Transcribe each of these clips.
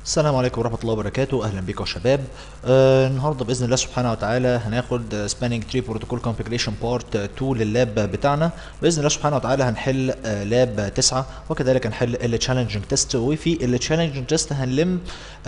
السلام عليكم ورحمة الله وبركاته أهلا بكم يا شباب آه النهاردة بإذن الله سبحانه وتعالى هناخد سبانينج تري بروتوكول كونفيجريشن بارت 2 لللاب بتاعنا بإذن الله سبحانه وتعالى هنحل آه لاب 9 وكذلك هنحل التشالنجينج تيست وفي التشالنجينج تيست هنلم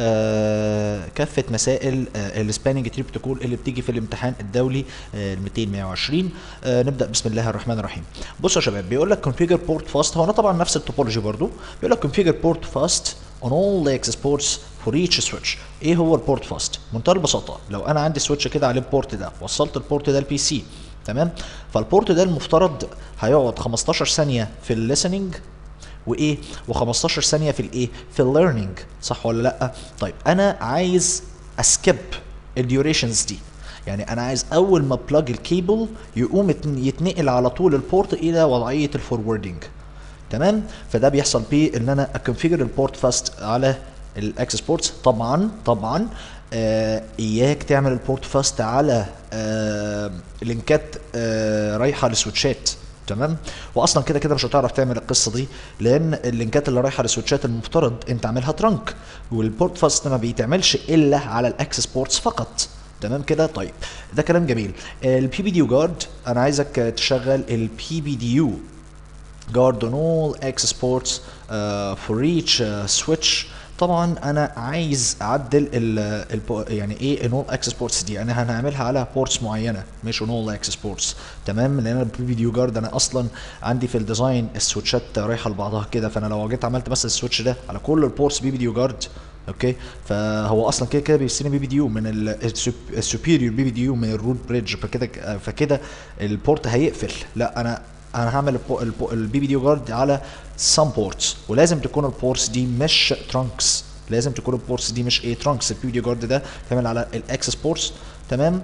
آه كافة مسائل آه السبانينج تري بروتوكول اللي بتيجي في الامتحان الدولي آه ال 200 120 آه نبدأ بسم الله الرحمن الرحيم بصوا يا شباب بيقول لك configure port fast هو انا طبعا نفس التوبولوجي برضو بيقول لك configure port fast on all the access ports for each switch ايه هو البورت فاست منتهى البساطه لو انا عندي سويتش كده عليه البورت ده وصلت البورت ده البي سي تمام فالبورت ده المفترض هيقعد 15 ثانيه في الليسننج وايه و15 ثانيه في الايه في الليرنينج صح ولا لا طيب انا عايز اسكيب الديوريشنز دي يعني انا عايز اول ما بلاج الكيبل يقوم يتنقل على طول البورت الى وضعيه الفوروردنج تمام فده بيحصل بيه ان انا اكونفيجر البورت فاست على الاكسس بورتس طبعا طبعا آه اياك تعمل البورت فاست على آه لينكات آه رايحه لسويتشات تمام واصلا كده كده مش هتعرف تعمل القصه دي لان اللينكات اللي رايحه لسويتشات المفترض انت عاملها ترانك والبورت فاست ما بيتعملش الا على الاكسس بورتس فقط تمام كده طيب ده كلام جميل البي بي دي يو جارد انا عايزك تشغل البي بي دي يو guard on all access ports uh, for each uh, switch طبعا انا عايز اعدل ال ال يعني ايه ان all access ports دي انا هنعملها على ports معينه مش on all access ports تمام لان انا الفيديو جارد انا اصلا عندي في الديزاين السويتشات رايحه لبعضها كده فانا لو جيت عملت بس السويتش ده على كل البورتس بي فيديو جارد اوكي فهو اصلا كده كده بيستلم بي بي دي يو من السوبيريور بي بي دي يو من الروت بريدج فكده فكده البورت هيقفل لا انا انا هعمل البي بي دي جارد على سام بورتس ولازم تكون البورتس دي مش ترانكس لازم تكون البورتس دي مش ايه ترانكس البي بي دي جارد ده تعمل على الاكسس بورتس تمام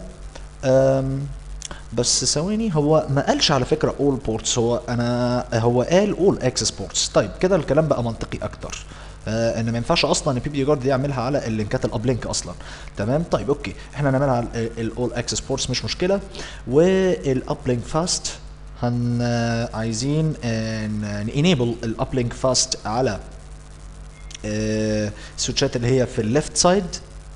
بس ثواني هو ما قالش على فكره اول بورتس هو انا هو قال اول اكسس بورتس طيب كده الكلام بقى منطقي اكتر آه ان ما ينفعش اصلا البي بي جارد دي يعملها على اللينكات الابلينك اصلا تمام طيب اوكي احنا هنعملها على الاول اكسس بورتس مش مشكله والابلينك فاست هن عايزين نينيبل الابلينك فاست على السويتشات اللي هي في الليفت سايد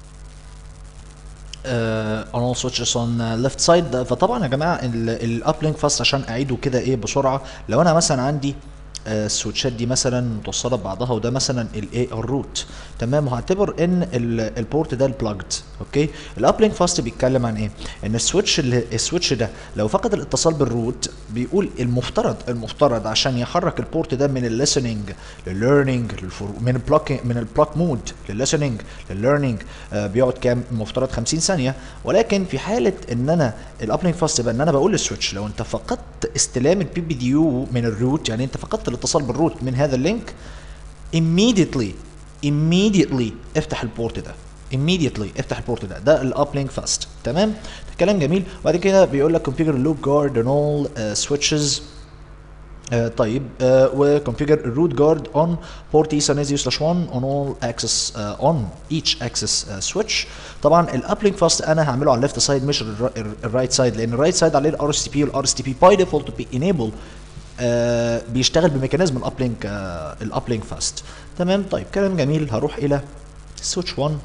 on all switches on left side فطبعا يا جماعه الابلينك فاست عشان اعيده كده ايه بسرعه لو انا مثلا عندي السويتشات دي مثلا متوصله ببعضها وده مثلا الايه الروت تمام وهعتبر ان البورت ده البلاجد اوكي الابلينك فاست بيتكلم عن ايه ان السويتش اللي السويتش ده لو فقد الاتصال بالروت بيقول المفترض المفترض عشان يحرك البورت ده من الليسننج للليرنينج من البلوك من البلوك مود للليسننج للليرنينج آه بيقعد كام المفترض 50 ثانيه ولكن في حاله ان انا الابلينك فاست يبقى ان انا بقول للسويتش لو انت فقدت استلام البي بي دي يو من الروت يعني انت فقدت الاتصال بالروت من هذا اللينك immediately immediately افتح البورت ده immediately افتح البورت ده ده الابلينك فاست تمام كلام جميل وبعد كده بيقول لك configure loop guard on all uh, switches آه طيب آه وconfigure الروت جارد on port E سنازيو slash 1 on all access uh, on each access uh, switch طبعا الابلينك فاست انا هعمله على الليفت سايد مش الرايت سايد لان الرايت سايد عليه الار اس تي بي والار اس تي بي باي ديفولت بي انيبل آه بيشتغل بميكانيزم الابلينك آه الابلينك فاست تمام طيب كلام جميل هروح الى سويتش 1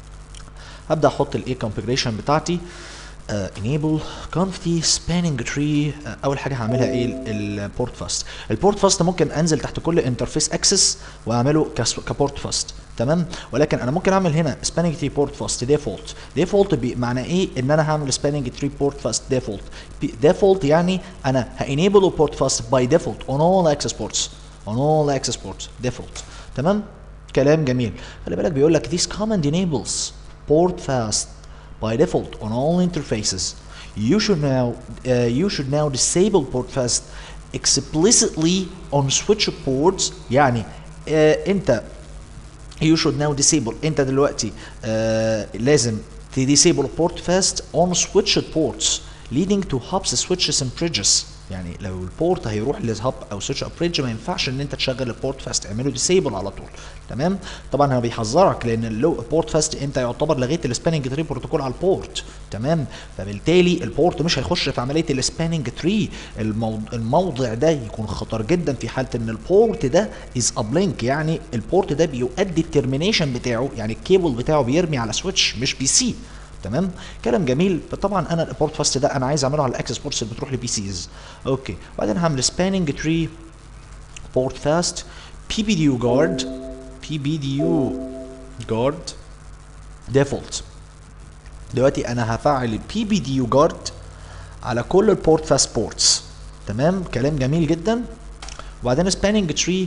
هبدا احط الايه كونفيجريشن بتاعتي uh, enable conft spanning tree uh, اول حاجه هعملها ايه البورت فاست البورت فاست ممكن انزل تحت كل انترفيس اكسس واعمله كبورت فاست تمام ولكن انا ممكن اعمل هنا spanning tree port fast default default معنى ايه ان انا هعمل spanning tree port fast default default يعني انا هenable port fast by default on all access ports on all access ports default تمام كلام جميل خلي بالك بيقول لك this command enables port fast by default on all interfaces. You should now uh, you should now disable port fast explicitly on switch ports يعني uh, انت you should now disable انت دلوقتي uh, لازم disable port fast on switched ports leading to hubs switches and bridges يعني لو البورت هيروح لهاب او سويتش اب رينج ما ينفعش ان انت تشغل البورت فاست اعمله ديسيبل على طول تمام طبعا هو بيحذرك لان اللو بورت فاست انت يعتبر لغيت السباننج تري بروتوكول على البورت تمام فبالتالي البورت مش هيخش في عمليه السباننج تري الموض... الموضع ده يكون خطر جدا في حاله ان البورت ده از ابلينك يعني البورت ده بيؤدي الترمينيشن بتاعه يعني الكيبل بتاعه بيرمي على سويتش مش بي سي تمام كلام جميل طبعا انا البورت فاست ده انا عايز اعمله على الاكسس بورتس اللي بتروح لبي سيز اوكي وبعدين هعمل سباننج تري بورت فاست بي بي دي يو جارد بي بي دي يو جارد ديفولت دلوقتي انا هفعل البي بي دي يو جارد على كل البورت فاست بورتس تمام كلام جميل جدا وبعدين سباننج تري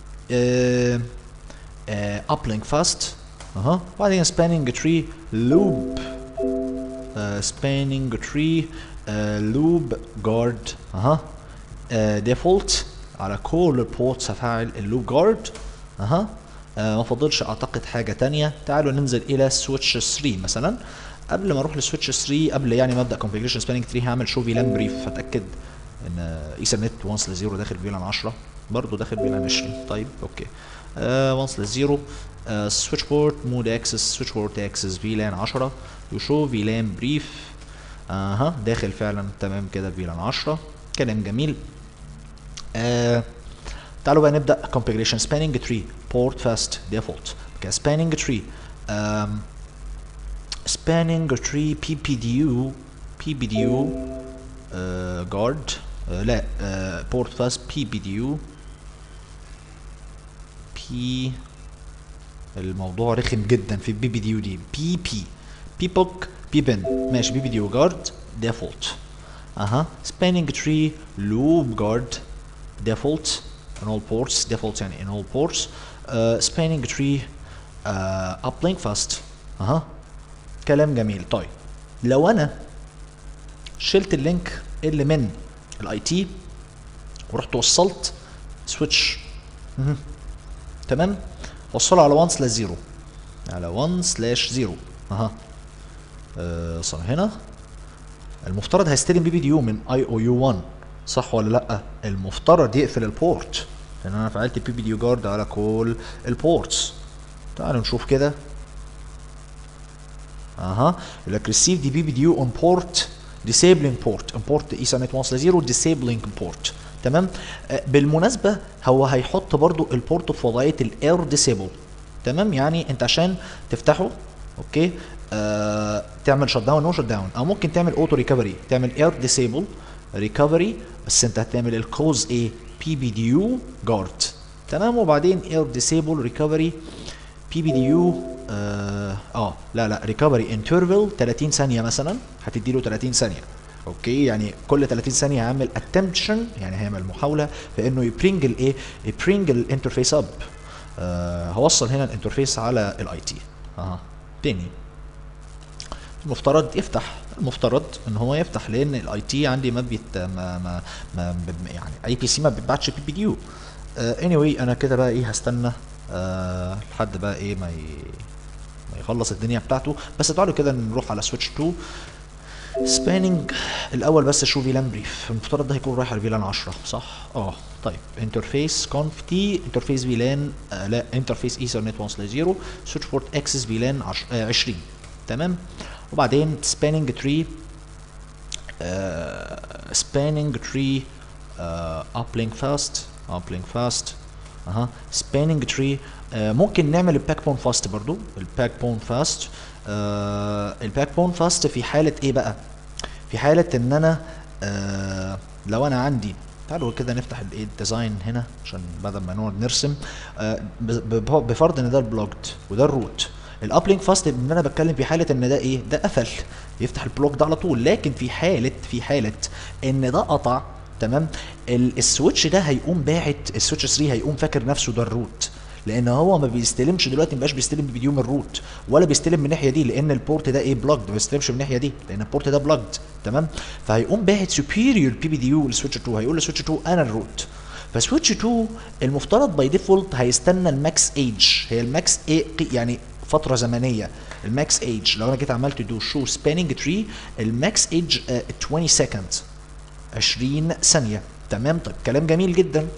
ابلينك فاست اها وبعدين سباننج تري لوب سباننج تري لوب جارد اها ديفولت على كل البورتس هفعل اللوب جارد اها آه ما فاضلش اعتقد حاجه تانية تعالوا ننزل الى سويتش 3 مثلا قبل ما اروح لسويتش 3 قبل يعني ما ابدا كونفيجريشن سباننج 3 هعمل شو فيلان بريف فاتاكد ان ايثرنت وانس لزيرو داخل فيلان 10 برضه داخل فيلان 20 طيب اوكي وانس لزيرو سويتش بورت مود اكسس سويتش بورت اكسس فيلان 10 يشو فيلان بريف اها داخل فعلا تمام كده فيلان 10 كلام جميل آه تعالوا بقى نبدا configuration spanning tree port fast default okay, spanning tree um, spanning tree ppdu ppdu uh, guard uh, لا uh, port fast ppdu p الموضوع رخم جدا في البي بي دي يو دي بي بي بي بوك بي بن ماشي بي بي دي يو جارد ديفولت اها سباننج تري لوب جارد ديفولت in all ports default يعني in all ports uh, spanning tree uh, uplink fast اها كلام جميل طيب لو انا شلت اللينك اللي من الاي تي ورحت وصلت سويتش تمام وصله على 1 سلاش 0 على 1 سلاش 0 اها أه صار هنا المفترض هيستلم بي بي دي يو من اي او يو 1 صح ولا لا المفترض يقفل البورت لان انا فعلت بي بي دي جارد على كل البورتس تعالوا نشوف كده اها يقول لك ريسيف دي بي بي دي يو اون بورت disabling port import ايثرنت 1 0 disabling port تمام آه بالمناسبه هو هيحط برضو البورت في وضعيه الاير ديسيبل تمام يعني انت عشان تفتحه اوكي آه تعمل شت داون نو شت داون او ممكن تعمل اوتو ريكفري تعمل اير ديسيبل ريكفري بس انت هتعمل الكوز ايه بي بي دي يو جارد تمام وبعدين اير ديسيبل ريكفري بي بي دي يو اه, آه لا لا ريكفري انترفال 30 ثانيه مثلا هتدي له 30 ثانيه اوكي يعني كل 30 ثانيه هيعمل اتمشن يعني هيعمل محاوله في انه يبرينج الايه يبرينج الانترفيس اب آه هوصل هنا الانترفيس على الاي تي اها تاني المفترض يفتح المفترض ان هو يفتح لان الاي تي عندي ما بيت ما ما, ما يعني اي بي سي ما بيبعتش بي بي دي يو اني واي انا كده بقى ايه هستنى آه لحد بقى ايه ما ي... ما يخلص الدنيا بتاعته بس تعالوا كده نروح على سويتش 2 سباننج الاول بس شو فيلان بريف المفترض ده هيكون رايح على فيلان 10 صح اه طيب انترفيس كونف تي انترفيس فيلان آه لا انترفيس ايثرنت 1 0 سويتش بورت اكسس فيلان 20 تمام وبعدين spanning tree uh, spanning tree uh, uplink fast uplink fast اها uh-huh. spanning tree uh, ممكن نعمل الباك بون فاست برضو الباك بون فاست الباك بون فاست في حالة ايه بقى في حالة ان انا uh, لو انا عندي تعالوا كده نفتح الايه الديزاين هنا عشان بدل ما نقعد نرسم uh, بفرض ان ده البلوجد وده الروت الابلينك فاست ان انا بتكلم في حاله ان ده ايه ده قفل يفتح البلوك ده على طول لكن في حاله في حاله ان ده قطع تمام السويتش ده هيقوم باعت السويتش 3 هيقوم فاكر نفسه ده الروت لان هو ما بيستلمش دلوقتي ما بقاش بيستلم فيديو من الروت ولا بيستلم من الناحيه دي لان البورت ده ايه بلوجد ما بيستلمش من الناحيه دي لان البورت ده بلوجد تمام فهيقوم باعت سوبيريور بي بي دي يو لسويتش 2 هيقول لسويتش 2 انا الروت فسويتش 2 المفترض باي ديفولت هيستنى الماكس ايج هي الماكس ايه يعني فتره زمنيه الماكس ايج لو انا جيت عملت دو شو سباننج تري الماكس ايج 20 سكند 20 ثانيه تمام طيب كلام جميل جدا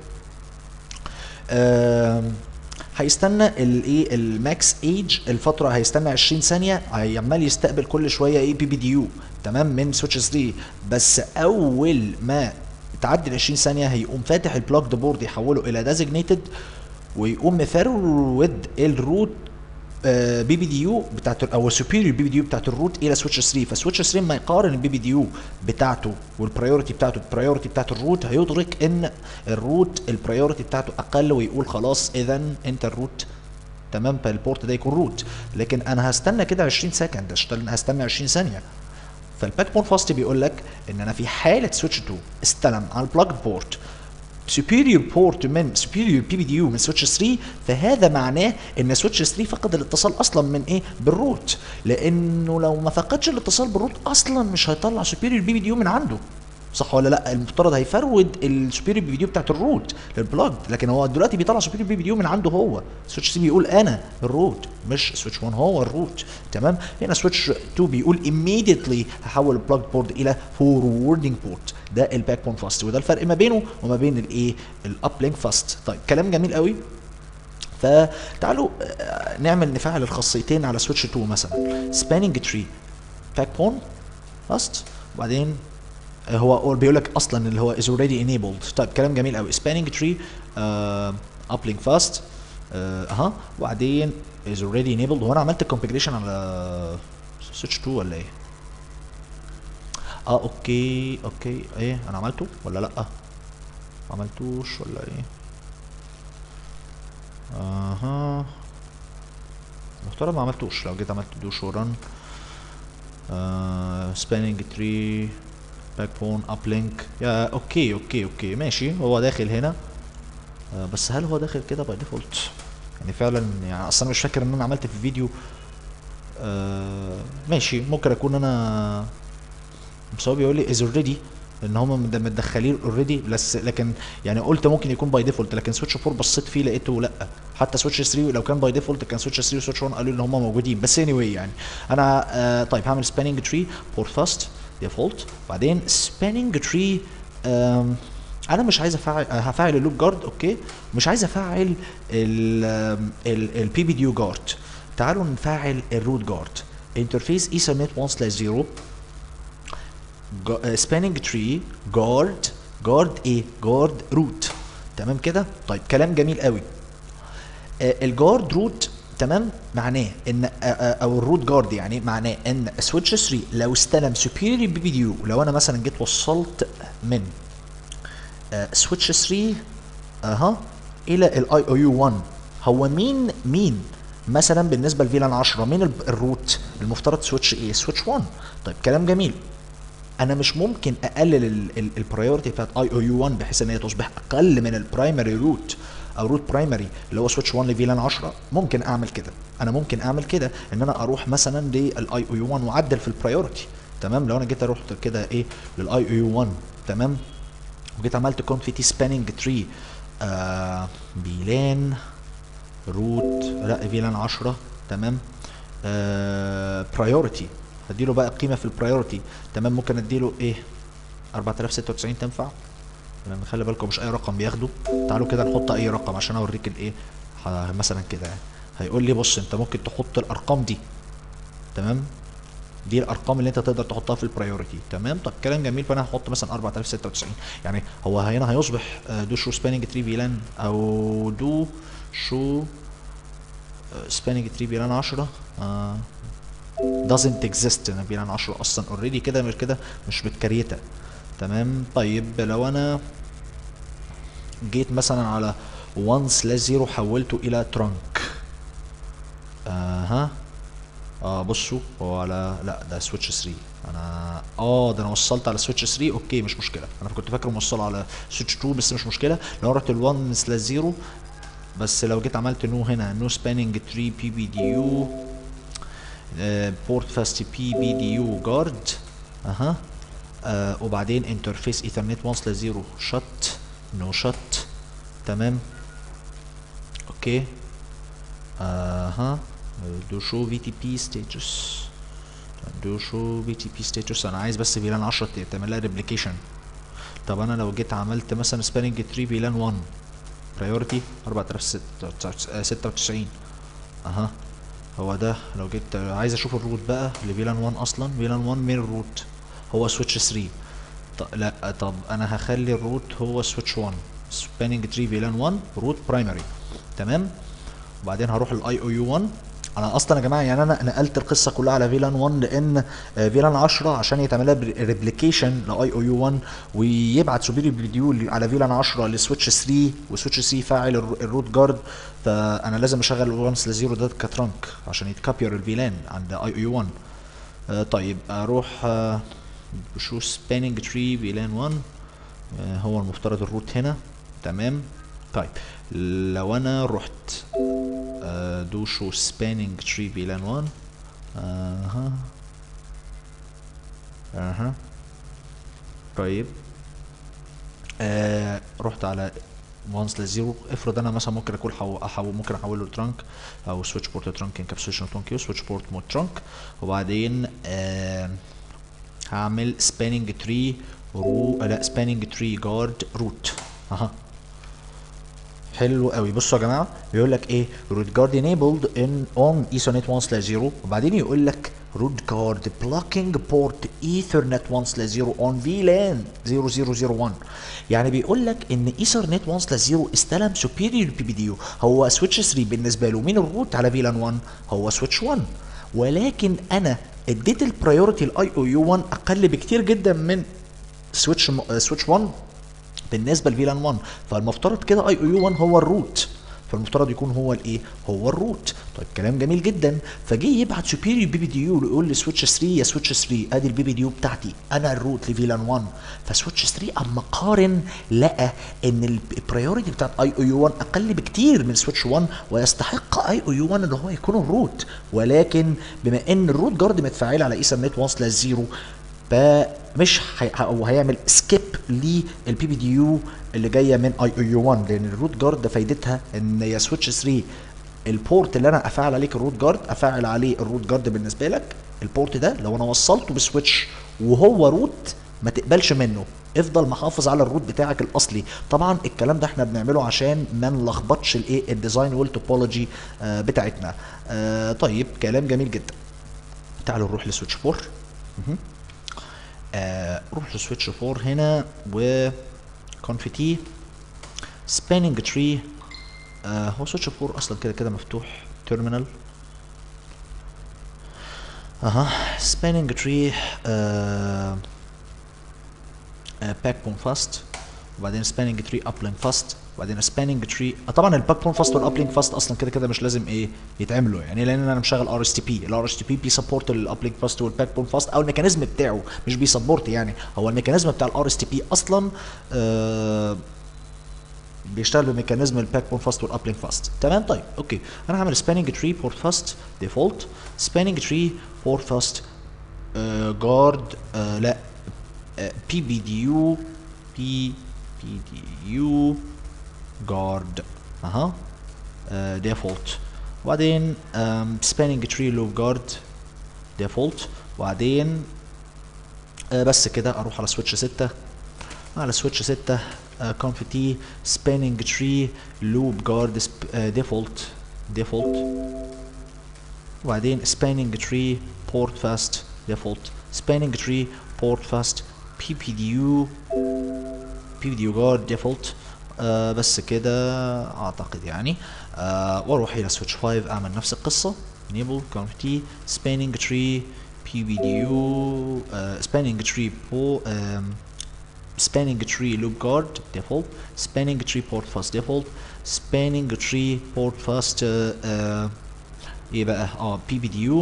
آم، هيستنى الايه الماكس ايج الفتره هيستنى 20 ثانيه هيعمل يستقبل كل شويه ايه بي بي دي يو تمام من سويتش 3 بس اول ما تعدي ال 20 ثانيه هيقوم فاتح البلوك بورد يحوله الى ديزيجنيتد ويقوم مفرود الروت بي بي دي يو بتاعت او السوبيريور بي بي دي يو بتاعت الروت الى سويتش 3 فسويتش 3 لما يقارن البي بي دي يو بتاعته والبرايورتي بتاعته بالبرايورتي بتاعت الروت هيدرك ان الروت البرايورتي بتاعته اقل ويقول خلاص اذا انت الروت تمام فالبورت ده يكون روت لكن انا هستنى كده 20 سكند هستنى- هستنى 20 ثانيه فالباك بون فاست بيقول لك ان انا في حاله سويتش 2 استلم على البلاج بورت superior port من superior بي بي دي يو من سويتش 3 فهذا معناه ان سويتش 3 فقد الاتصال اصلا من ايه بالروت لانه لو ما فقدش الاتصال بالروت اصلا مش هيطلع superior بي بي دي يو من عنده صح ولا لا المفترض هيفرود السوبيريور بي بي دي يو بتاعت الروت للبلاج لكن هو دلوقتي بيطلع سوبيريور بي بي دي يو من عنده هو سويتش 3 بيقول انا الروت مش سويتش 1 هو الروت تمام هنا سويتش 2 بيقول immediately هحول البلاج بورد الى فوروردنج بورت ده الباك بون فاست وده الفرق ما بينه وما بين الايه الاب لينك فاست طيب كلام جميل قوي فتعالوا آه، نعمل نفعل الخاصيتين على سويتش 2 مثلا سباننج تري باك بون فاست وبعدين آه، هو هو بيقول لك اصلا اللي هو is already enabled طيب كلام جميل قوي spanning tree uh, uplink fast آه، اها وبعدين is already enabled هو انا عملت configuration على سويتش 2 ولا ايه؟ اه اوكي اوكي ايه انا عملته ولا لا؟ ما عملتوش ولا ايه؟ اها محترم ما عملتوش لو جيت عملت دو شو رن سباننج تري باك بون اب لينك يا اوكي اوكي اوكي ماشي هو داخل هنا آه بس هل هو داخل كده باي ديفولت يعني فعلا يعني اصلا أنا مش فاكر ان انا عملت في فيديو آه ماشي ممكن اكون انا بس هو بيقول لي از اوريدي ان هم مد- متدخلين اوريدي بس لكن يعني قلت ممكن يكون باي ديفولت لكن سويتش 4 بصيت فيه لقيته لا حتى سويتش 3 لو كان باي ديفولت كان سويتش 3 وسويتش 1 قالوا ان هم موجودين بس اني anyway يعني انا آه طيب هعمل سباننج تري بور فاست ديفولت بعدين سباننج تري انا مش عايز افعل هفعل اللوب جارد اوكي مش عايز افعل البي بي دي يو جارد تعالوا نفعل الروت جارد انترفيس ايثرنت 1 سلاش 0 سباننج تري جارد جارد ايه جارد روت تمام كده طيب كلام جميل قوي الجارد روت تمام معناه ان آه، آه، او الروت جارد يعني معناه ان سويتش 3 لو استلم سوبيريور بي بي دي يو لو انا مثلا جيت وصلت من سويتش 3 اها الى الاي او يو 1 هو مين مين مثلا بالنسبه لفيلان 10 مين ال- الروت المفترض سويتش ايه سويتش 1 طيب كلام جميل انا مش ممكن اقلل البرايورتي بتاعت اي او يو 1 بحيث ان هي تصبح اقل من البرايمري روت او روت برايمري اللي هو سويتش 1 لفيلان 10 ممكن اعمل كده انا ممكن اعمل كده ان انا اروح مثلا للاي او يو 1 واعدل في البرايورتي تمام لو انا جيت اروح كده ايه للاي او يو 1 تمام وجيت عملت كونفيتي سباننج تري آه بيلان روت لا فيلان 10 تمام آه برايورتي هديله بقى قيمه في البرايورتي تمام ممكن اديله ايه 4096 تنفع لان خلي بالكم مش اي رقم بياخده تعالوا كده نحط اي رقم عشان اوريك الايه ه- مثلا كده يعني هيقول لي بص انت ممكن تحط الارقام دي تمام دي الارقام اللي انت تقدر تحطها في البرايورتي تمام طب كلام جميل فانا هحط مثلا 4096 يعني هو هنا هيصبح آه، دو شو سباننج تري فيلان او دو شو سباننج تري فيلان 10 آه doesn't exist انا فيلان 10 اصلا اوريدي كده مش كده مش متكريته تمام طيب لو انا جيت مثلا على 1 سلاش 0 حولته الى ترانك اها اه بصوا هو على لا ده سويتش 3 انا اه ده انا وصلت على سويتش 3 اوكي مش مشكله انا كنت فاكره موصله على سويتش 2 بس مش مشكله لو رحت ال 1 سلاش 0 بس لو جيت عملت نو هنا نو سباننج 3 بي بي دي يو بورت فاست بي بي دي يو جارد اها آه وبعدين انترفيس ايثرنت 1 سلاش 0 شت نو شت تمام اوكي اها دو شو في تي بي ستيتس دو شو في تي بي ستيتس انا عايز بس فيلان 10 تعمل لها ريبليكيشن طب انا لو جيت عملت مثلا سباننج تري فيلان 1 برايورتي 4096 اها هو ده لو جيت عايز اشوف الروت بقى لفيلان 1 اصلا فيلان 1 مين الروت هو سويتش 3 طب لا طب انا هخلي الروت هو سويتش 1 سباننج تري فيلان 1 روت برايمري تمام وبعدين هروح الاي او يو 1 انا اصلا يا جماعه يعني انا نقلت القصه كلها على فيلان 1 لان فيلان 10 عشان يتعمل لها ريبليكيشن لاي او يو 1 ويبعت سوبيريور فيديو على فيلان 10 لسويتش 3 وسويتش 3 فاعل الروت جارد فانا لازم اشغل 1 سلاش 0 ده كترانك عشان يتكابير الفيلان عند اي او يو 1 آه طيب اروح آه بشوف سباننج تري فيلان 1 آه هو المفترض الروت هنا تمام طيب لو انا رحت آه دو شو سباننج تري فيلان 1 اها اها طيب آه رحت على 1 سلاش 0 افرض انا مثلا ممكن اكون حو... أحو... ممكن احوله لترانك او سويتش بورت ترانك انكابسوليشن اوف كيو سويتش بورت مود ترانك وبعدين آه هعمل سباننج تري رو لا سباننج تري جارد روت اها حلو قوي بصوا يا جماعه بيقول لك ايه root guard enabled in on ethernet 1 slash 0 وبعدين يقول لك root guard blocking port ethernet 1 slash 0 on VLAN 0001 يعني بيقول لك ان ethernet 1 slash 0 استلم superior PBDU هو switch 3 بالنسبه له مين الروت على VLAN 1 هو switch 1 ولكن انا اديت البرايورتي الاي او يو 1 اقل بكتير جدا من سويتش سويتش 1 بالنسبه لفيلان 1 فالمفترض كده اي او يو 1 هو الروت فالمفترض يكون هو الايه هو الروت طيب كلام جميل جدا فجه يبعت سوبيريور بي بي دي يو يقول لي سويتش 3 يا سويتش 3 ادي البي بي دي يو بتاعتي انا الروت لفيلان 1 فسويتش 3 اما قارن لقى ان البريوريتي بتاعت اي او يو 1 اقل بكتير من سويتش 1 ويستحق اي او يو 1 ان هو يكون الروت ولكن بما ان الروت جارد متفعل على ايثرنت 1 سلاش 0 فمش هي... هو هيعمل سكيب للبي بي دي يو اللي جايه من اي او يو 1 لان الروت جارد فايدتها ان يا سويتش 3 البورت اللي انا افعل عليك الروت جارد افعل عليه الروت جارد بالنسبه لك البورت ده لو انا وصلته بسويتش وهو روت ما تقبلش منه افضل محافظ على الروت بتاعك الاصلي طبعا الكلام ده احنا بنعمله عشان ما نلخبطش الايه الديزاين والتوبولوجي آه بتاعتنا آه طيب كلام جميل جدا تعالوا نروح لسويتش 4 آه روح لسويتش 4 هنا و كونفيتي سباننج تري آه هو سويتش 4 اصلا كده كده مفتوح تيرمينال اها سباننج تري باك بون فاست وبعدين سباننج تري ابلينج فاست وبعدين سباننج تري طبعا الباك بون فاست والابلينج فاست اصلا كده كده مش لازم ايه يتعملوا يعني لان انا مشغل ار اس تي بي الار اس تي بي بيسبورت الابلينج فاست والباك بون فاست او الميكانيزم بتاعه مش بيسبورت يعني هو الميكانيزم بتاع الار اس تي بي اصلا آه بيشتغل بميكانيزم الباك بون فاست والابلينج فاست تمام طيب اوكي انا هعمل سباننج تري بورت فاست ديفولت سباننج تري بورت فاست جارد لا بي بي دي يو بي بي دي يو جارد اها ديفولت وبعدين سباننج تري لوب جارد ديفولت وبعدين uh, بس كده اروح على سويتش 6 على سويتش 6 كونفيتي سباننج تري لوب جارد ديفولت ديفولت وبعدين سباننج تري بورت فاست ديفولت سباننج تري بورت فاست بي بي دي يو بي بي دي يو جارد ديفولت آه بس كده اعتقد يعني آه واروح الى سويتش 5 اعمل نفس القصه enable config spanning tree pvdu uh, spanning tree po um, spanning tree loop guard default spanning tree port fast default spanning tree port fast uh, uh, ايه بقى اه pvdu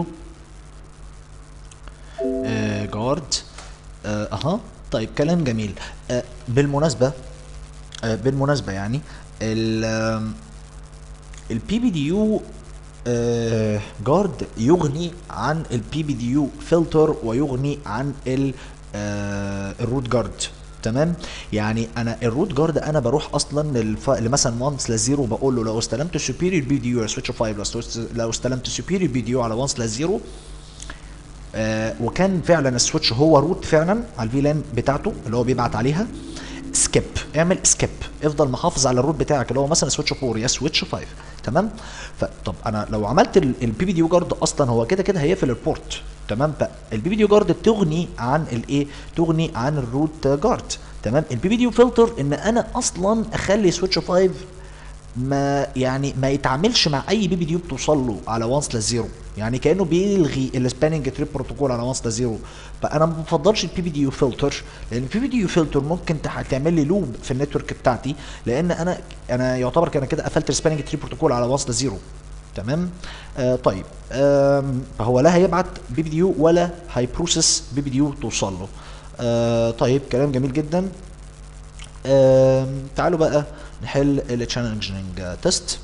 uh, guard uh, اها طيب كلام جميل uh, بالمناسبه آه بالمناسبه يعني ال البي بي دي يو جارد يغني عن البي بي دي يو فلتر ويغني عن ال الروت جارد تمام يعني انا الروت جارد انا بروح اصلا للف... لمثلا 1 سلاش 0 بقول له لو استلمت سوبيريور بي دي يو على سويتش 5 لو استلمت سوبيريور بي دي يو على 1 سلاش 0 آه وكان فعلا السويتش هو روت فعلا على الفي لان بتاعته اللي هو بيبعت عليها سكيب اعمل سكيب افضل محافظ على الروت بتاعك اللي هو مثلا سويتش 4 يا سويتش 5 تمام فطب انا لو عملت البي بي ديو جارد اصلا هو كده كده هيقفل البورت تمام فالبي بي ديو جارد تغني عن الايه تغني عن الروت جارد تمام البي بي ديو فلتر ان انا اصلا اخلي سويتش 5 ما يعني ما يتعاملش مع اي بي بي ديو بتوصل له على 1 سلاش 0 يعني كانه بيلغي السباننج تري بروتوكول على 1 سلاش 0 فانا ما بفضلش البي بي ديو فلتر لان البي بي ديو فلتر ممكن تح- تعمل لي لوب في النتورك بتاعتي لان انا انا يعتبر كان كده قفلت السباننج تري بروتوكول على 1 سلاش 0 تمام آه طيب آم، فهو لا هيبعت بي بي ديو ولا هيبروسس بي بي ديو توصل له آه طيب كلام جميل جدا آم، تعالوا بقى نحل التشانل انجينيرنج تيست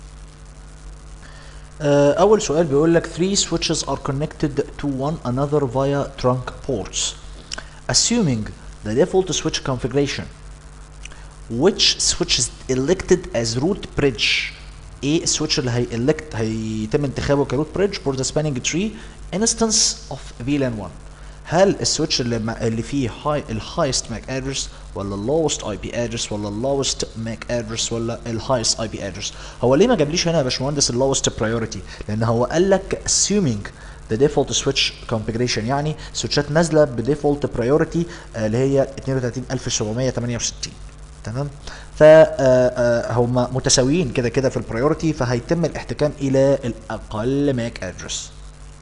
اول سؤال بيقول لك three switches are connected to one another via trunk ports assuming the default switch configuration which switch is elected as root bridge ايه السويتش اللي هي elect هيتم انتخابه كروت بريدج for the spanning tree instance of VLAN 1 هل السويتش اللي مع اللي فيه هاي الهايست ماك ادرس ولا اللوست اي بي ادرس ولا اللوست ماك ادرس ولا الهايست اي بي ادرس هو ليه ما جابليش هنا يا باشمهندس اللوست برايورتي لان هو قال لك assuming the default switch configuration يعني سويتشات نازله بديفولت برايورتي اللي هي 32768 تمام فهم متساويين كده كده في البرايورتي فهيتم الاحتكام الى الاقل ماك ادرس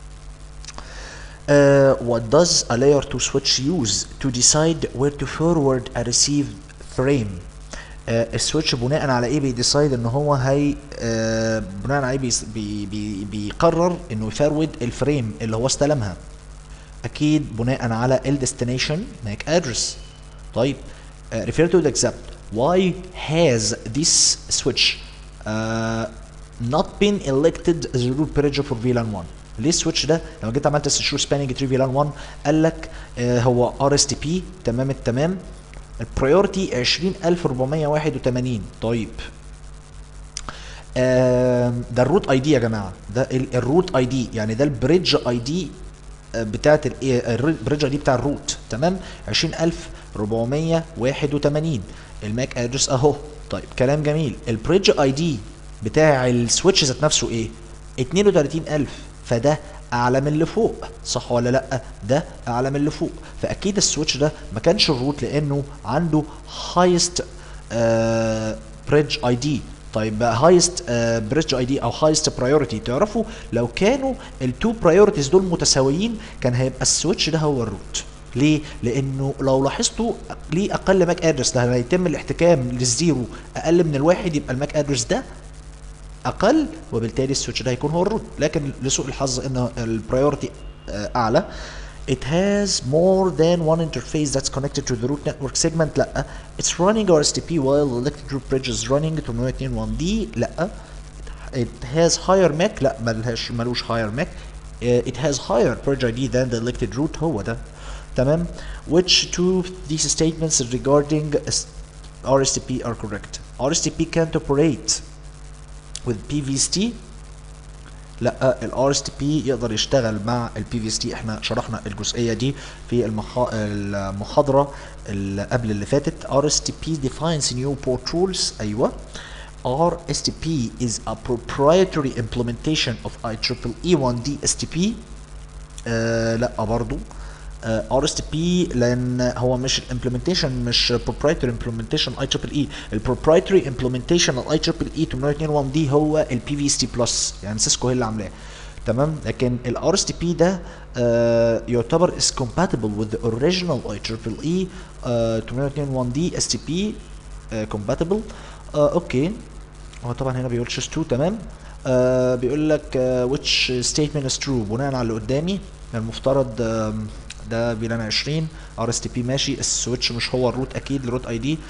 Uh, what does a layer 2 switch use to decide where to forward a receive frame uh, السويتش بناء على ايه بيديسايد ان هو هي uh, بناء على ايه بيس- بي بي بيقرر انه يفرود الفريم اللي هو استلمها اكيد بناء على ال destination MAC address طيب uh, refer to the example why has this switch uh, not been elected as a root bridge for VLAN 1 ليه السويتش ده لما جيت عملت سشور سباننج تري فيلان 1 قال لك آه هو ار اس تي بي تمام التمام البريورتي 20481 طيب آم، ده الروت اي دي يا جماعه ده ال- الروت اي دي يعني ده البريدج اي دي بتاعت ال- آه، البريدج اي دي بتاع الروت تمام 20481 الماك ادرس اهو طيب كلام جميل البريدج اي دي بتاع السويتش ذات نفسه ايه 32000 فده اعلى من اللي فوق صح ولا لا ده اعلى من اللي فوق فاكيد السويتش ده ما كانش الروت لانه عنده هايست بريدج اي دي طيب هايست بريدج اي دي او هايست برايورتي تعرفوا لو كانوا التو برايورتيز دول متساويين كان هيبقى السويتش ده هو الروت ليه؟ لانه لو لاحظتوا ليه اقل ماك ادرس لما يتم الاحتكام للزيرو اقل من الواحد يبقى الماك ادرس ده اقل وبالتالي السويتش ده هيكون هو الروت لكن لسوء الحظ ان البرايورتي اعلى it has more than one interface that's connected to the root network segment لا it's running RSTP while the electric root bridge is running to 221D لا it has higher MAC لا ملهاش ملوش higher MAC uh, it has higher bridge ID than the elected root هو ده تمام which two of these statements regarding RSTP are correct RSTP can't operate with PVST لا ال RSTP يقدر يشتغل مع ال PVST احنا شرحنا الجزئيه دي في المخ... المحاضره اللي قبل اللي فاتت RSTP defines new port rules ايوه RSTP is a proprietary implementation of IEEE 1D STP آه لا برضو ار اس تي بي لان هو مش الامبلمنتيشن مش بروبرايتري امبلمنتيشن اي تريبل اي البروبرايتري امبلمنتيشن الاي تريبل اي 821 دي هو البي في اس تي بلس يعني سيسكو هي اللي عاملاه تمام لكن الار اس تي بي ده آه يعتبر is compatible with the original اي تريبل اي 821 دي اس تي بي compatible آه اوكي هو طبعا هنا بيقول choose 2 تمام آه بيقول لك آه which statement is true بناء على اللي قدامي المفترض آه ده فيلان 20 ار اس تي بي ماشي السويتش مش هو الروت اكيد الروت اي دي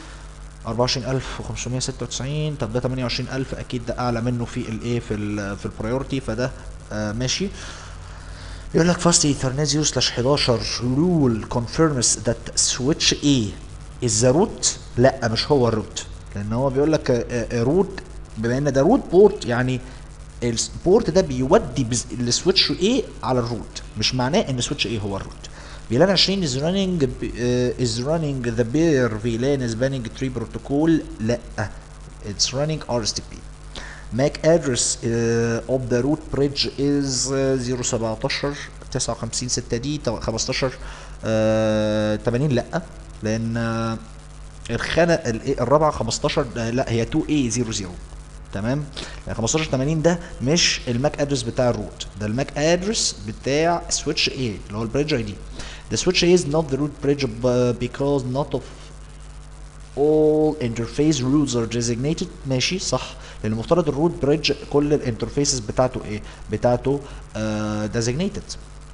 24596 طب ده 28000 اكيد ده اعلى منه في الايه في ال في البرايورتي فده آه ماشي يقول لك فاست ايثرنت 0 سلاش 11 رول confirms that switch A is the root لا مش هو الروت لان هو بيقول لك روت بما ان ده روت بورت يعني البورت ده بيودي السويتش A على الروت مش معناه ان سويتش A هو الروت VLAN 20 is running uh, is running the bare VLAN spanning tree protocol لا it's running RSTP MAC address uh, of the root bridge is uh, 017 59 6 دي 15 uh, 80 لا لان uh, الخانه ال- الرابعه 15 آه، لا هي 2A00 تمام يعني 15 80 ده مش الماك ادرس بتاع الروت ده الماك ادرس بتاع سويتش A اللي هو البريدج اي دي The switch A is not the root bridge b- because not of all interface rules are designated ماشي صح لان المفترض الروت بريدج كل الانترفيسز بتاعته ايه بتاعته uh, designated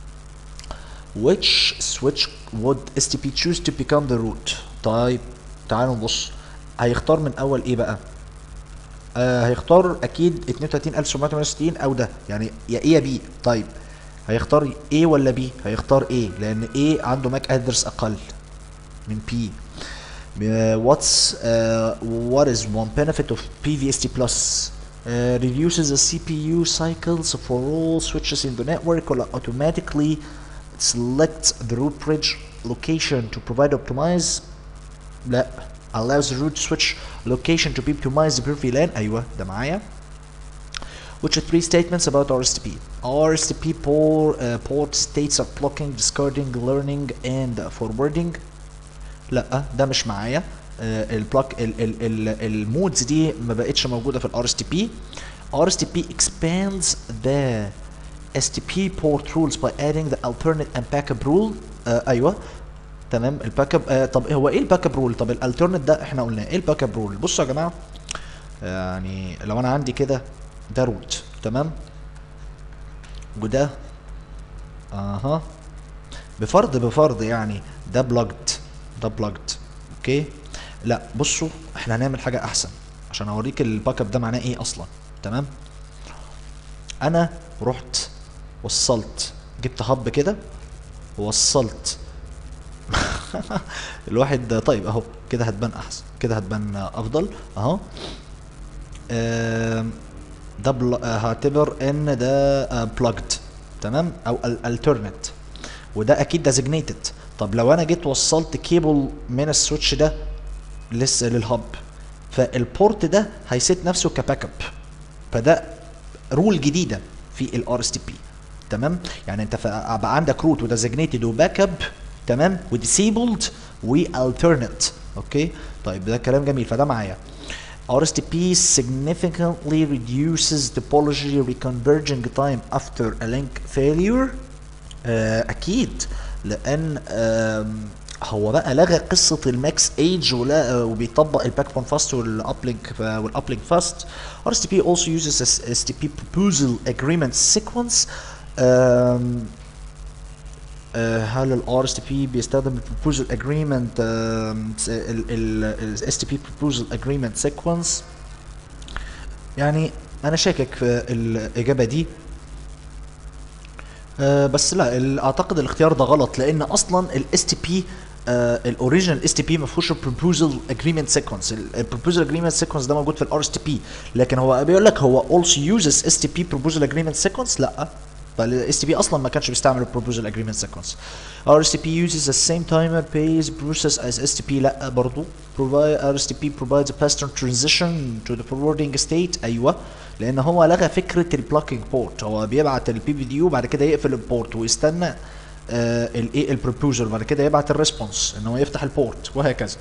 which switch would STP choose to become the root طيب تعالوا نبص هيختار من اول ايه بقى آه هيختار اكيد 32768 او ده يعني يا ايه يا بي طيب هيختار A ولا B هيختار A لان A عنده ماك ادرس اقل من P Uh, what's uh, what is one benefit of PVST plus uh, reduces the CPU cycles for all switches in the network will automatically select the root bridge location to provide optimize لا allows the root switch location to be optimized per VLAN ايوه ده معايا which are three statements about RSTP. RSTP port, uh, port states are blocking, discarding, learning, and forwarding. لا ده مش معايا البلوك المودز دي ما بقتش موجوده في الار اس تي بي ار اس تي بي expands the STP port rules by adding the alternate and backup rule آه ايوه تمام الباك اب آه طب هو ايه الباك اب رول طب الالترنت ده احنا قلناه ايه الباك اب رول بصوا يا جماعه يعني لو انا عندي كده ده روت تمام وده اها بفرض بفرض يعني ده بلجد ده بلجد اوكي لا بصوا احنا هنعمل حاجه احسن عشان اوريك الباك اب ده معناه ايه اصلا تمام انا رحت وصلت جبت هب كده ووصلت الواحد طيب اهو كده هتبان احسن كده هتبان افضل اهو آم، ده بل... آه، هعتبر ان ده بلجد تمام او الالترنت وده اكيد ديزيجنيتد طب لو انا جيت وصلت كيبل من السويتش ده لسه للهب فالبورت ده هيسيت نفسه كباك اب فده رول جديده في الار اس تي بي تمام يعني انت ف- بقى عندك روت وديزيجنيتد وباك اب تمام وديسيبلد والترنت اوكي طيب ده كلام جميل فده معايا RSTP significantly reduces topology reconverging time after a link failure آه، اكيد لان آم، هو بقى لغى قصه الماكس ايج ولا وبيطبق الباك بون فاست والابلينك والابلينك فاست RSTP also uses a STP proposal agreement sequence آم، آه، هل ال RSTP بيستخدم ال proposal agreement آم، س- ال ال ال STP proposal agreement sequence يعني انا شاكك في الاجابه دي آه بس لا ال- اعتقد الاختيار ده غلط لان اصلا الاس تي بي الاوريجينال اس تي بي ما فيهوش البروبوزل اجريمنت سيكونس البروبوزل اجريمنت سيكونس ده موجود في الار اس تي بي لكن هو بيقول لك هو also uses اس تي بي بروبوزل اجريمنت سيكونس لا فالاس تي بي اصلا ما كانش بيستعمل البروبوزل اجريمنت سيكونس ار اس تي بي uses the same timer based process as اس تي بي لا برضه provide ار اس تي بي provides a pattern transition to the forwarding state ايوه لان هو لغى فكره البلوكينج بورت هو بيبعت البي بي دي وبعد كده يقفل البورت ويستنى الايه البروبوزل بعد كده يبعت الريسبونس ان هو يفتح البورت وهكذا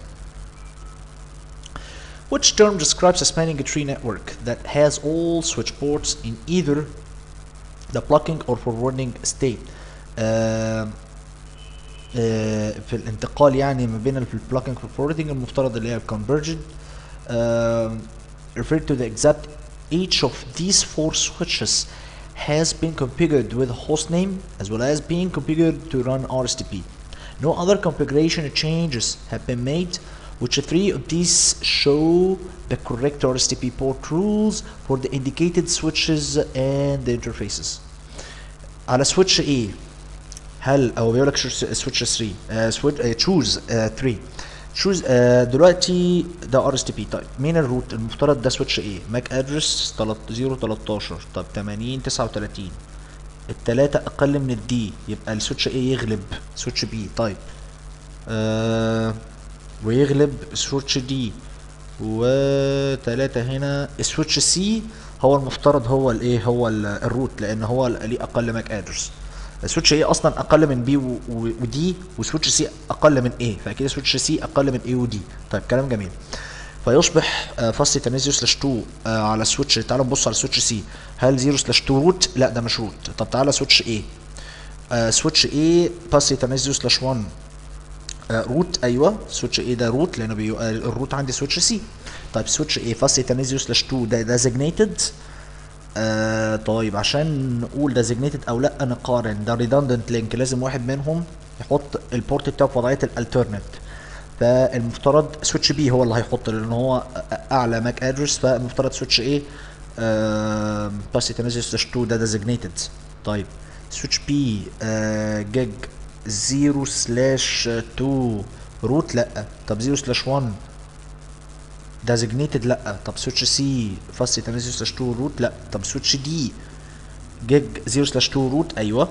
Which term describes a spanning tree network that has all switch ports in either the blocking or forwarding state آه آه في الانتقال يعني ما بين البلوكينج والفورwarding المفترض اللي هي الكونفرجن uh, referred to the exact each of these four switches has been configured with a host name as well as being configured to run RSTP. No other configuration changes have been made which three of these show the correct RSTP port rules for the indicated switches and the interfaces. على switch A هل او بيقول لك switch 3 uh, switch uh, choose uh, 3 choose uh, دلوقتي ده ار اس تي بي طيب مين الروت المفترض ده سويتش ايه ماك ادرس 013 طب 80 39 التلاتة اقل من الدي يبقى السويتش ايه يغلب سويتش بي طيب آه ويغلب سويتش دي وتلاتة هنا السويتش سي هو المفترض هو الايه هو ال- الروت لان هو ال- ليه اقل ماك ادرس السويتش ايه اصلا اقل من بي ودي وسويتش سي اقل من ايه فاكيد سويتش سي اقل من ايه ودي طيب كلام جميل فيصبح آه، فاصل تنازل سلاش 2 آه، على سويتش تعالوا نبص على سويتش سي هل 0 سلاش 2 روت لا ده مش روت طب تعالى سويتش ايه آه سويتش ايه باسي تنازل سلاش 1 آه روت ايوه سويتش ايه ده روت لانه بيو... آه الروت عندي سويتش سي طيب سويتش ايه فاسي تنازل سلاش 2 ده ديزيجنيتد آه طيب عشان نقول ديزيجنيتد او لا نقارن ده ريدندنت لينك لازم واحد منهم يحط البورت بتاعه في وضعيه الالترنت فالمفترض سويتش بي هو اللي هيحط لان هو اعلى ماك ادرس فالمفترض سويتش ايه بس يتنزل سلاش 2 ده ديزيجنيتد طيب سويتش بي جيج 0 سلاش 2 روت لا طب 0 سلاش 1 ديزيجنيتد لا طب سويتش سي فاست يتنزل سلاش 2 روت لا طب سويتش دي جيج 0 سلاش 2 روت ايوه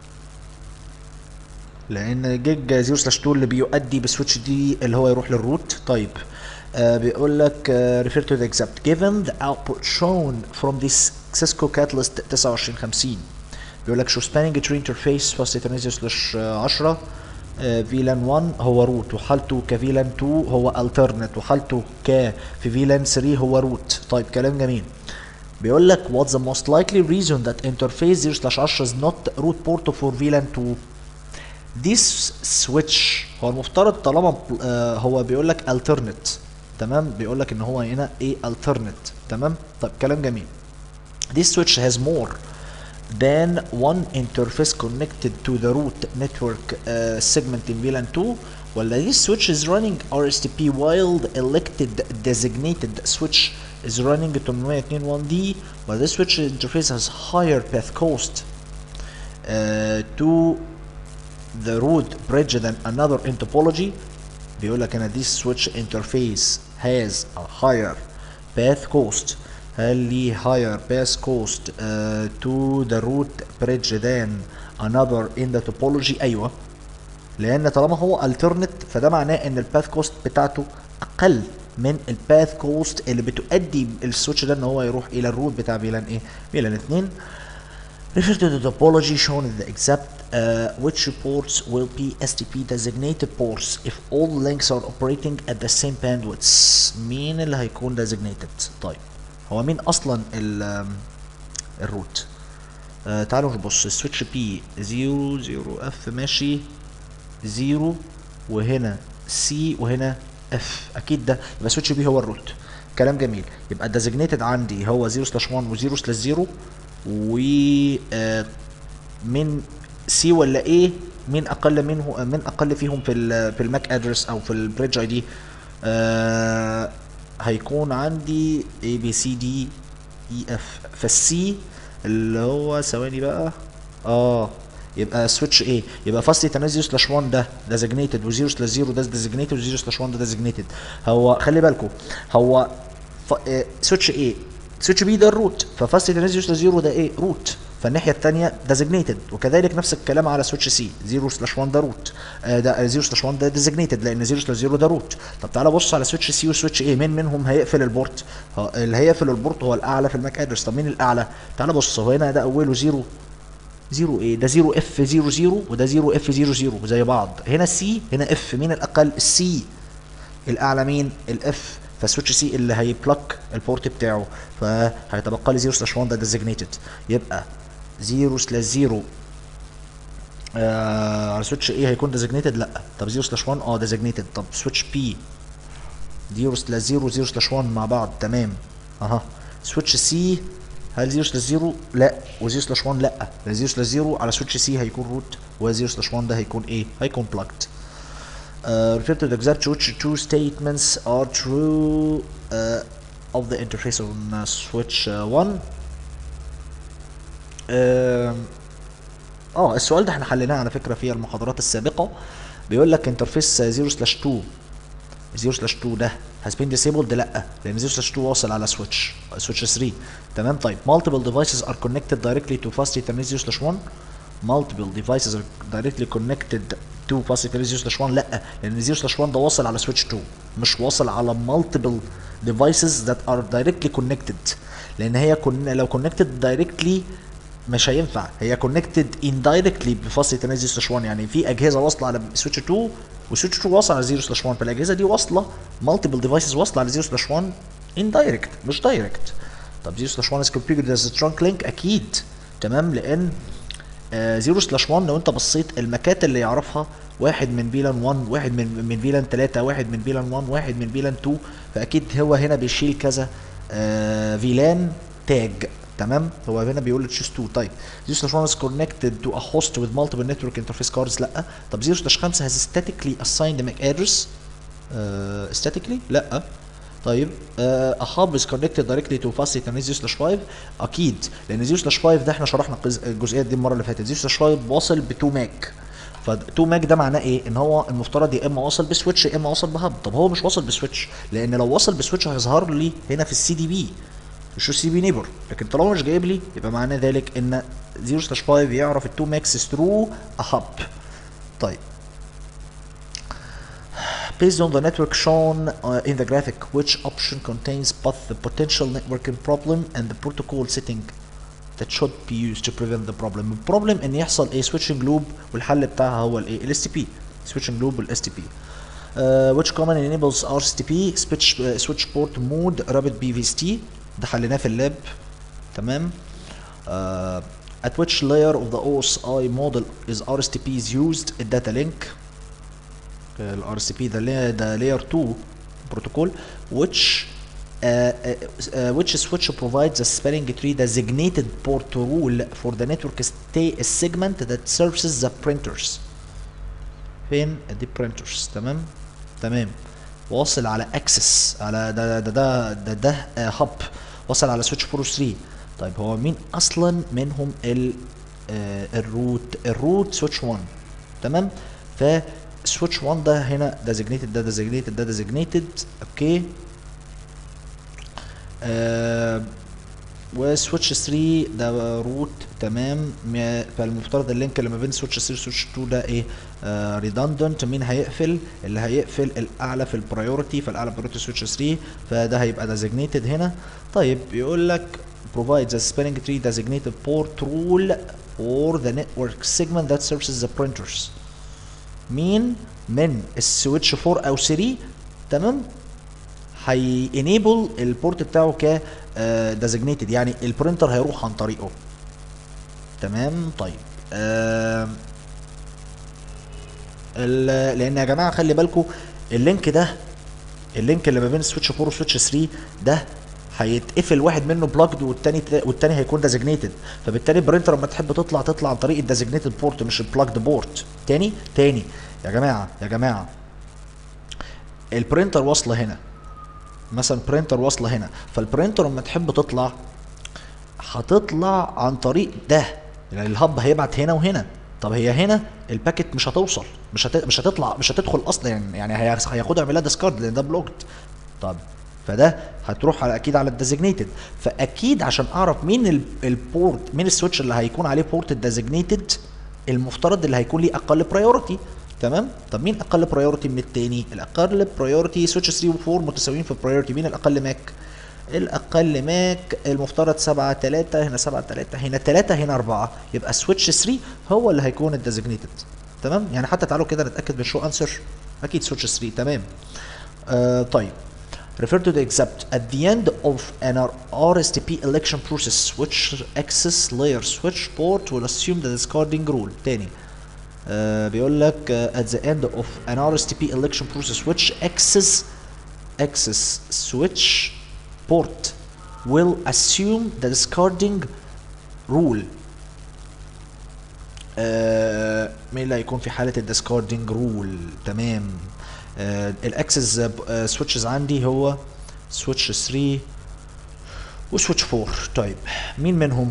لان جيج 0 سلاش 2 اللي بيؤدي بسويتش دي اللي هو يروح للروت طيب آه بيقول لك uh, refer to the except given the output shown from this Cisco Catalyst 2950 بيقول لك show spanning tree interface fast ethernet slash 10 فيلان 1 هو روت وحالته كفيلان 2 هو alternate وحالته ك في فيلان 3 هو روت طيب كلام جميل بيقول لك what's the most likely reason that interface 0 slash 10 is not root port for VLAN 2 this switch هو المفترض طالما آه هو بيقول لك alternate تمام بيقول لك ان هو هنا ايه alternate تمام طيب كلام جميل this switch has more than one interface connected to the root network uh, segment in VLAN 2 ولا this switch is running RSTP while the elected designated switch is running 802.1d while this switch interface has higher path cost uh, to the root bridge than another in topology بيقول لك ان this switch interface has a higher path cost هل ليه higher path cost uh, to the root bridge than another in the topology ايوه لان طالما هو alternate فده معناه ان الباث كوست بتاعته اقل من الباث كوست اللي بتؤدي السويتش ده ان هو يروح الى الروت بتاع فيلان ايه فيلان 2 Refer to the topology shown in the except uh, which ports will be STP designated ports if all links are operating at the same bandwidths مين اللي هيكون designated طيب هو مين اصلا ال الروت آه تعالوا نبص السويتش بي 0 0 اف ماشي 0 وهنا سي وهنا اف اكيد ده يبقى سويتش بي هو الروت كلام جميل يبقى الديزيجنيتد عندي هو 0 سلاش 1 و0 سلاش 0 و آه من سي ولا ايه مين اقل منه من اقل فيهم في ال في الماك ادرس او في البريدج اي دي آه هيكون عندي اي بي سي دي اي اف فالسي اللي هو ثواني بقى اه يبقى سويتش ايه يبقى فاست يتنزل سلاش 1 ده ديزيجنيتد و0 سلاش 0 ده ديزيجنيتد و0 سلاش 1 ده ديزيجنيتد هو خلي بالكم هو ف... اه سويتش ايه سويتش بي ده الروت ففاست يتنزل سلاش 0 ده ايه روت فالناحيه الثانيه ديزيجنيتد وكذلك نفس الكلام على سويتش سي 0 سلاش 1 ده روت آه ده 0 سلاش 1 ده ديزيجنيتد لان 0 سلاش 0 ده روت طب تعالى بص على سويتش سي وسويتش ايه مين منهم هيقفل البورت اللي هيقفل البورت هو الاعلى في الماك ادرس طب مين الاعلى تعالى بص هو هنا ده اوله 0 0 ايه ده 0 اف 0 0 وده 0 اف 0 0 زي بعض هنا سي هنا اف مين الاقل السي الاعلى مين الاف فسويتش سي اللي هيبلك البورت بتاعه فهيتبقى لي 0 سلاش 1 ده ديزيجنيتد يبقى 0 سلاش 0 آه على سويتش ايه هيكون ديزيجنيتد لا طب 0 سلاش 1 اه ديزيجنيتد طب سويتش بي 0 سلاش 0 0 سلاش 1 مع بعض تمام اها سويتش سي هل 0 سلاش 0 لا و0 سلاش 1 لا 0 سلاش 0 على سويتش سي هيكون روت و0 سلاش 1 ده هيكون ايه هيكون plugged uh, refer to the exact which two statements are true uh, of the interface on uh, switch uh, 1 اه آه، السؤال ده احنا حليناه على فكره في المحاضرات السابقه بيقول لك انترفيس 0 سلاش 2 0 سلاش 2 ده has been disabled لا لان 0 سلاش 2 واصل على سويتش سويتش 3 تمام طيب multiple devices are connected directly to fast ethernet 0 سلاش 1 multiple devices are directly connected to fast ethernet 0 سلاش 1 لا لان 0 سلاش 1 ده واصل على سويتش 2 مش واصل على multiple devices that are directly connected لان هي كن لو connected directly مش هينفع هي كونكتد indirectly بفاصل ايثرنت 0 سلاش 1 يعني في اجهزه واصله على سويتش 2 وسويتش 2 واصل على 0 سلاش 1 فالاجهزه دي واصله مالتيبل ديفايسز واصله على 0 سلاش 1 indirect مش دايركت طب 0 سلاش 1 is configured as a trunk link اكيد تمام لان 0 سلاش 1 لو انت بصيت المكات اللي يعرفها واحد من فيلان 1 واحد من من فيلان 3 واحد من فيلان 1 واحد من فيلان 2 فاكيد هو هنا بيشيل كذا آه فيلان تاج تمام هو هنا بيقول تشوز 2 طيب 0 سلاش 1 is connected to a host with multiple network interface cards لا طب 0 سلاش 5 has statically assigned MAC address uh, statically لا طيب uh, a hub is connected directly to fast ethernet 0 سلاش 5 اكيد لان 0 سلاش 5 ده احنا شرحنا الجزء- الجزئيه دي المره اللي فاتت 0 سلاش 5 واصل ب 2 ماك ف 2 ماك ده معناه ايه؟ ان هو المفترض يا اما واصل بسويتش يا اما واصل بهب، طب هو مش واصل بسويتش لان لو واصل بسويتش هيظهر لي هنا في السي دي بي مش السي بي نيبر لكن طالما مش جايب لي يبقى معناه ذلك ان 0 سلاش 5 يعرف ال 2 ماكس ثرو ا هب طيب Based on the network shown uh, in the graphic, which option contains both the potential networking problem and the protocol setting that should be used to prevent the problem. البروبلم ان يحصل ايه switching loop والحل بتاعها هو الايه ال STP switching loop وال STP. Uh, which common enables RSTP switch uh, switch port mode rapid BVST ده حليناه في اللاب تمام uh, at which layer of the OSI model is RSTP is used الداتا link ال RSTP ده layer ده layer 2 protocol which uh, uh, uh, which switch provides a spanning tree designated port rule for the network stay segment that services the printers فين دي printers تمام تمام واصل على اكسس على ده ده ده ده, ده هب واصل على سويتش 4 3 طيب هو مين اصلا منهم ال آه الروت الروت سويتش 1 تمام ف سويتش 1 ده هنا ديزيجنيتد ده ديزيجنيتد ده ديزيجنيتد اوكي آه وسويتش 3 ده روت تمام م- فالمفترض اللينك اللي ما بين سويتش 3 وسويتش 2 ده ايه ريدندنت مين هيقفل اللي هيقفل الاعلى في البرايورتي فالاعلى برايورتي سويتش 3 فده هيبقى designated هنا طيب بيقول لك provides a spanning tree designated port rule or the network segment that services the printers مين من السويتش 4 او 3 تمام هي enable البورت بتاعه ك designated يعني البرينتر هيروح عن طريقه تمام طيب آه ال- لان يا جماعه خلي بالكم اللينك ده اللينك اللي ما بين سويتش 4 وسويتش 3 ده هيتقفل واحد منه بلاجد والتاني والتاني هيكون ديزيجنيتد فبالتالي البرينتر لما تحب تطلع تطلع عن طريق الديزيجنيتد بورت مش البلاجد بورت تاني تاني يا جماعه يا جماعه البرينتر واصله هنا مثلا برينتر واصله هنا فالبرينتر لما تحب تطلع هتطلع عن طريق ده يعني الهب هيبعت هنا وهنا طب هي هنا الباكت مش هتوصل مش هت... مش هتطلع مش هتدخل اصلا يعني يعني هي- هياخدها يعملها ديسكارد لان ده بلوكد طب فده هتروح على اكيد على الديزيجنيتد فاكيد عشان اعرف مين ال- البورت مين السويتش اللي هيكون عليه بورت الديزيجنيتد المفترض اللي هيكون ليه اقل برايورتي تمام طب مين اقل برايورتي من التاني الاقل برايورتي سويتش 3 و4 متساويين في برايورتي مين الاقل ماك الاقل ماك المفترض 7 3 هنا 7 3 هنا 3 هنا 4 يبقى سويتش 3 هو اللي هيكون الديزيجنيتد تمام يعني حتى تعالوا كده نتاكد من شو انسر اكيد سويتش 3 تمام آه طيب refer to the except at the end of an RSTP election process which access layer switch port will assume the discarding rule تاني آه بيقول لك uh, at the end of an RSTP election process which access access switch port will assume the discarding rule آه مين اللي هيكون في حالة الديسكاردنج رول تمام آه الاكسس سويتشز عندي هو سويتش 3 وسويتش 4 طيب مين منهم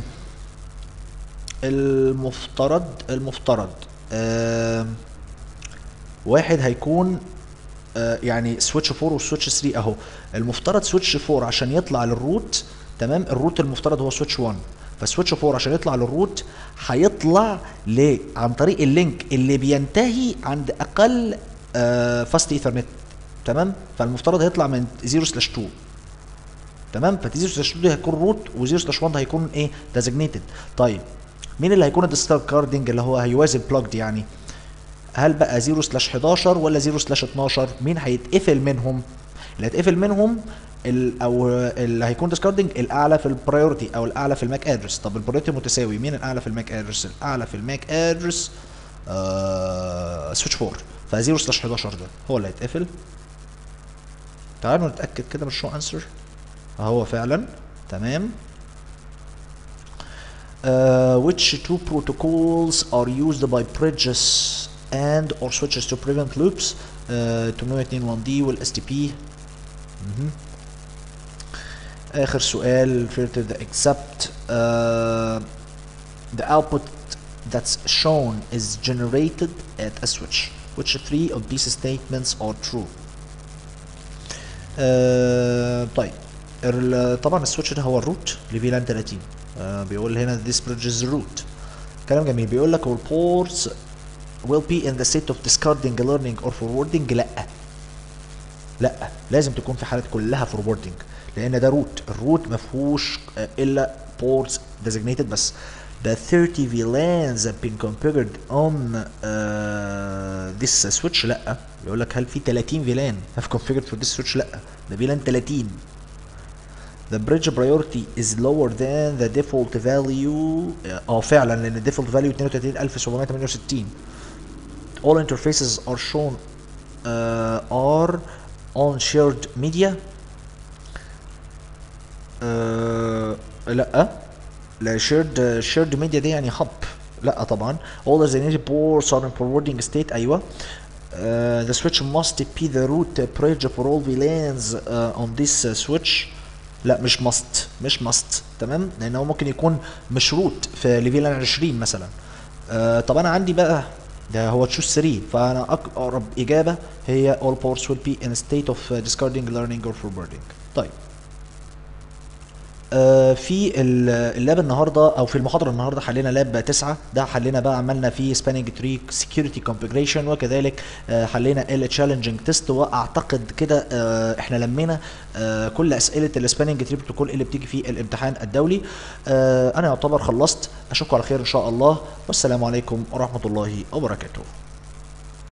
المفترض المفترض آه واحد هيكون آه يعني سويتش 4 وسويتش 3 اهو المفترض سويتش 4 عشان يطلع للروت تمام الروت المفترض هو سويتش 1 فسويتش 4 عشان يطلع للروت هيطلع ل عن طريق اللينك اللي بينتهي عند اقل آه فاست ايثرنت تمام فالمفترض هيطلع من 0 سلاش 2 تمام ف 0 سلاش 2 دي هيكون روت و0 سلاش 1 هيكون ايه ديزجنيتد طيب مين اللي هيكون الديستار كاردنج اللي هو هيوازي البلوجد يعني هل بقى 0 سلاش 11 ولا 0 سلاش 12 مين هيتقفل منهم اللي هيتقفل منهم ال او اللي هيكون ديسكاردنج الاعلى في البرايورتي او الاعلى في الماك ادرس طب البرايورتي متساوي مين الاعلى في الماك ادرس الاعلى في الماك ادرس آه سويتش 4 ف 0 سلاش 11 ده هو اللي هيتقفل تعالوا نتاكد كده من الشو انسر اهو فعلا تمام Uh, which two protocols are used by bridges and or switches to prevent loops uh, 802.1d وال STP مهم. آخر سؤال further the except uh, the output that's shown is generated at a switch which three of these statements are true آه طيب ال- طبعا السويتش ده هو الروت لفيلان 30 آه بيقول هنا this bridge is root كلام جميل بيقول لك reports will be in the state of discarding learning or forwarding لا لا لازم تكون في حالة كلها forwarding لان ده روت الروت ما فيهوش آه، الا ports designated بس the 30 VLANs have been configured on uh, this switch لا بيقول لك هل في 30 VLAN have configured for this switch لا ده VLAN 30 the bridge priority is lower than the default value اه فعلا لان default value 32768 all interfaces are shown uh, are on shared media آه لا لا shared shared media دي يعني hub لا طبعا all designated ports are in forwarding state ايوه Uh, the switch must be the root bridge for all VLANs uh, on this uh, switch لا مش must مش must تمام لان هو ممكن يكون مش روت في لفيلان 20 مثلا آه طب انا عندي بقى ده هو تشوز 3 فانا اقرب اجابه هي all ports will be in a state of uh, discarding learning or forwarding طيب آه، في ال- اللاب النهارده او في المحاضره النهارده حلينا لاب 9 ده حلينا بقى عملنا فيه سباننج تري سكيورتي كونفجريشن وكذلك آه، حلينا ال تشالنجينج تيست واعتقد كده آه، احنا لمينا آه، كل اسئله السباننج تري بروتوكول اللي بتيجي في الامتحان الدولي آه، انا يعتبر خلصت اشوفكم على خير ان شاء الله والسلام عليكم ورحمه الله وبركاته